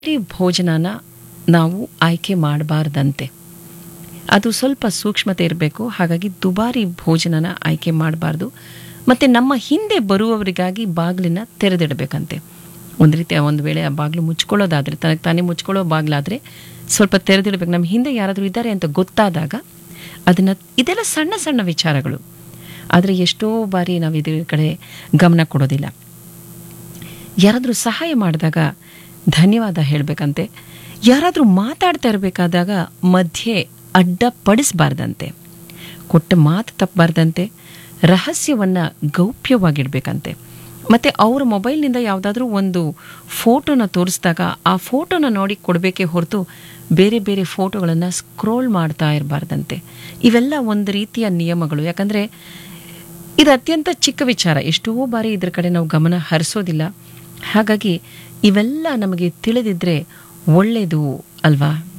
ಈ ಭೋಜನನ ನಾವು ಆಯ್ಕೆ ಮಾಡಬಾರ್ದಂತೆ ಅದು ಸ್ವಲ್ಪ ಸೂಕ್ಷ್ಮತೆ ಇರಬೇಕು ಹಾಗಾಗಿ ದುಬಾರಿ ಭೋಜನನ ಆಯ್ಕೆ ಮಾಡಬಾರ್ದು ಮತ್ತು ನಮ್ಮ ಹಿಂದೆ ಬರುವವರಿಗಾಗಿ ಬಾಗಿಲನ್ನ ತೆರೆದಿಡಬೇಕಂತೆ ಒಂದು ರೀತಿ ಒಂದು ವೇಳೆ ಆ ಬಾಗಿಲು ಮುಚ್ಕೊಳ್ಳೋದಾದರೆ ತನಗೆ ತಾನೇ ಮುಚ್ಕೊಳ್ಳೋ ಬಾಗಿಲಾದರೆ ಸ್ವಲ್ಪ ತೆರೆದಿಡಬೇಕು ನಮ್ಮ ಹಿಂದೆ ಯಾರಾದರೂ ಇದ್ದಾರೆ ಅಂತ ಗೊತ್ತಾದಾಗ ಅದನ್ನು ಇದೆಲ್ಲ ಸಣ್ಣ ಸಣ್ಣ ವಿಚಾರಗಳು ಆದರೆ ಎಷ್ಟೋ ಬಾರಿ ನಾವು ಇದ್ರ ಕಡೆ ಗಮನ ಕೊಡೋದಿಲ್ಲ ಯಾರಾದರೂ ಸಹಾಯ ಮಾಡಿದಾಗ ಧನ್ಯವಾದ ಹೇಳಬೇಕಂತೆ ಯಾರಾದರೂ ಮಾತಾಡ್ತಾ ಇರಬೇಕಾದಾಗ ಮಧ್ಯೆ ಅಡ್ಡಪಡಿಸಬಾರ್ದಂತೆ ಕೊಟ್ಟ ಮಾತು ತಪ್ಪಬಾರ್ದಂತೆ ರಹಸ್ಯವನ್ನು ಗೌಪ್ಯವಾಗಿಡಬೇಕಂತೆ ಮತ್ತು ಅವರ ಮೊಬೈಲ್ನಿಂದ ಯಾವುದಾದ್ರೂ ಒಂದು ಫೋಟೋನ ತೋರಿಸಿದಾಗ ಆ ಫೋಟೋನ ನೋಡಿ ಕೊಡಬೇಕೇ ಹೊರತು ಬೇರೆ ಬೇರೆ ಫೋಟೋಗಳನ್ನು ಸ್ಕ್ರೋಲ್ ಮಾಡ್ತಾ ಇರಬಾರ್ದಂತೆ ಇವೆಲ್ಲ ಒಂದು ರೀತಿಯ ನಿಯಮಗಳು ಯಾಕಂದರೆ ಇದು ಅತ್ಯಂತ ಚಿಕ್ಕ ವಿಚಾರ ಎಷ್ಟೋ ಬಾರಿ ಇದ್ರ ಕಡೆ ನಾವು ಗಮನ ಹರಿಸೋದಿಲ್ಲ ಹಾಗಾಗಿ ಇವೆಲ್ಲ ನಮಗೆ ತಿಳಿದಿದ್ರೆ ಒಳ್ಳೆಯದು ಅಲ್ವಾ